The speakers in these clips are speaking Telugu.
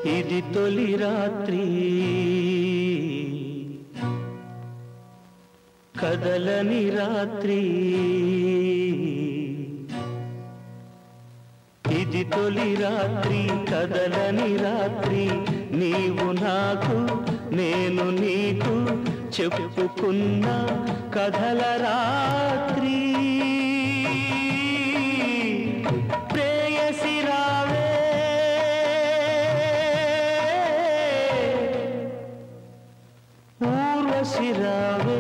ఇది తొలి రాత్రి కదలని రాత్రి ఇది తొలి రాత్రి కదలని రాత్రి నీవు నాకు నేను నీకు చెప్పుకున్న కథల రాత్రి ప్రేయసి రావే ఊర్వశి రావే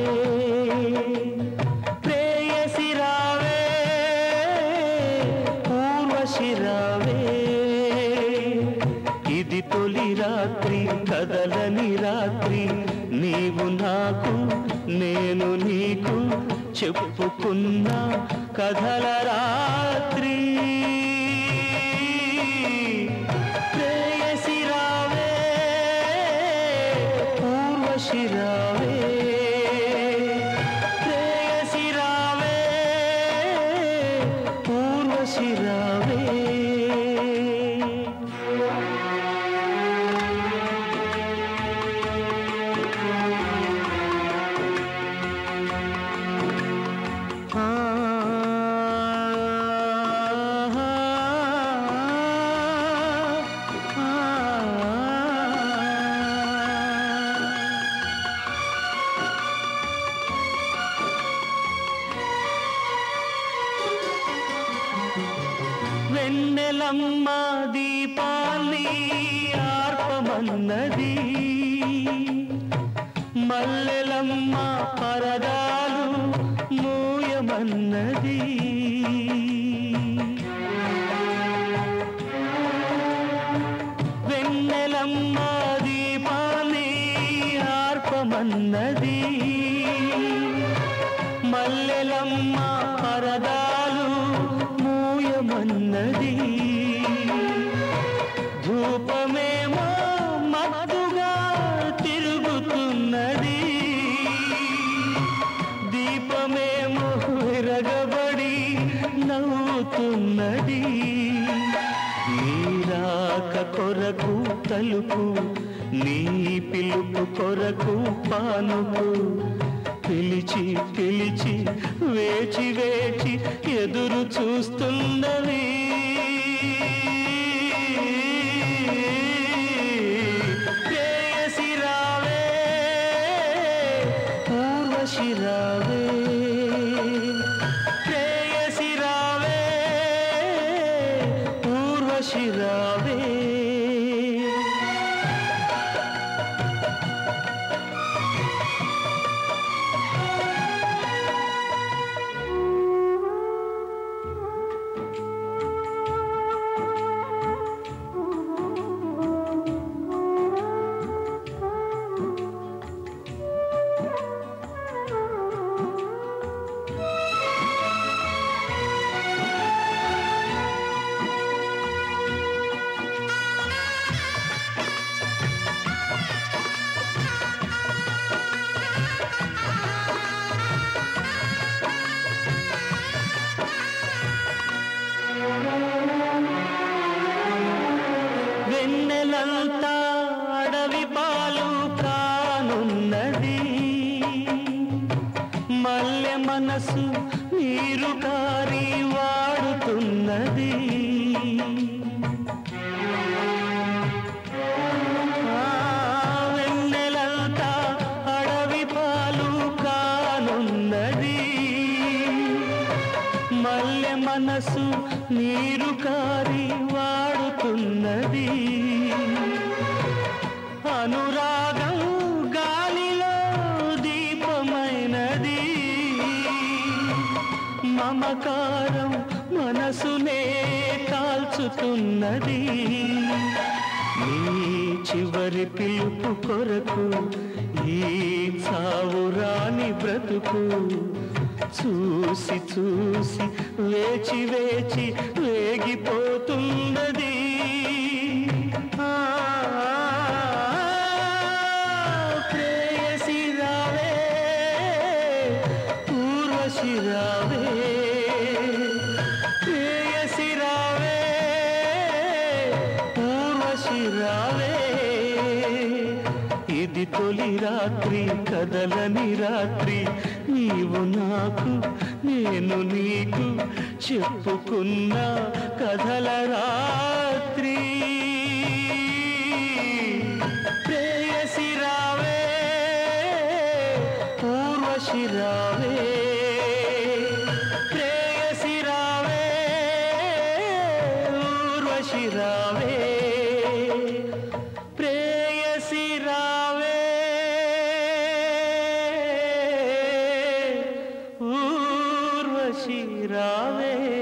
ప్రేయసి రావే ఊర్వశి రావే ఇది తొలి రాత్రి కదలని రాత్రి నీవు నాకు నేను నీకు చెప్పుకున్న కథల రాత్రి ప్రేయసి రావే ఊర్వశి రావే ప్రేయసి రావే ఊర్వశి రావే వెన్నెలమ్మ దీపాలి ఆర్పమన్నది మల్లెలమ్మ పరదాలు మూయమన్నది వెన్నెలమ్మ దీపాలి ఆర్పమన్నది మల్లెలమ్మ పరదాలు మూయమన్నది ధూపమేమో మత్తుగా తిరుగుతున్నది దీపమేమో విరగబడి నవ్వుతున్నది నీరాక కొరకు తలుపు నీ పిలుపు కొరకు పానుపు పిలిచి పిలిచి వేచి వేచి ఎదురు చూస్తున్నవి ప్రేయసి రావే పూర్వశి రావే ప్రేయసి రావే పూర్వశి రావే వెన్నెలంతా అడవి పాలు కానున్నది మల్లె మనసు నీరు కారి వాడుతున్నది ఆ, వెన్నెలంతా అడవి పాలు కానున్నది మల్లె మనసు నీరు కారి వాడుతున్నది అనురాగం గాలిలో దీపమైనది మమకారం మనసునే కాల్చుతున్నది నీ చివరి పిలుపు కొరకు ఈ చావురాని బ్రతుకు చూసి చూసి వేచి వేచి వేగిపోతున్నది ఆ, ప్రేయసి రావే పూర్వశి రావే ప్రేయసి రావే పూర్వశి రావే తొలి రాత్రి కదలని రాత్రి నీవు నాకు నేను నీకు చెప్పుకున్న కథల రాత్రి ప్రేయసి రావే పూర్వశి రావే ప్రేయసి రావే ఊర్వశి రావే ప్రేయసి రావే ఊర్వశి రావే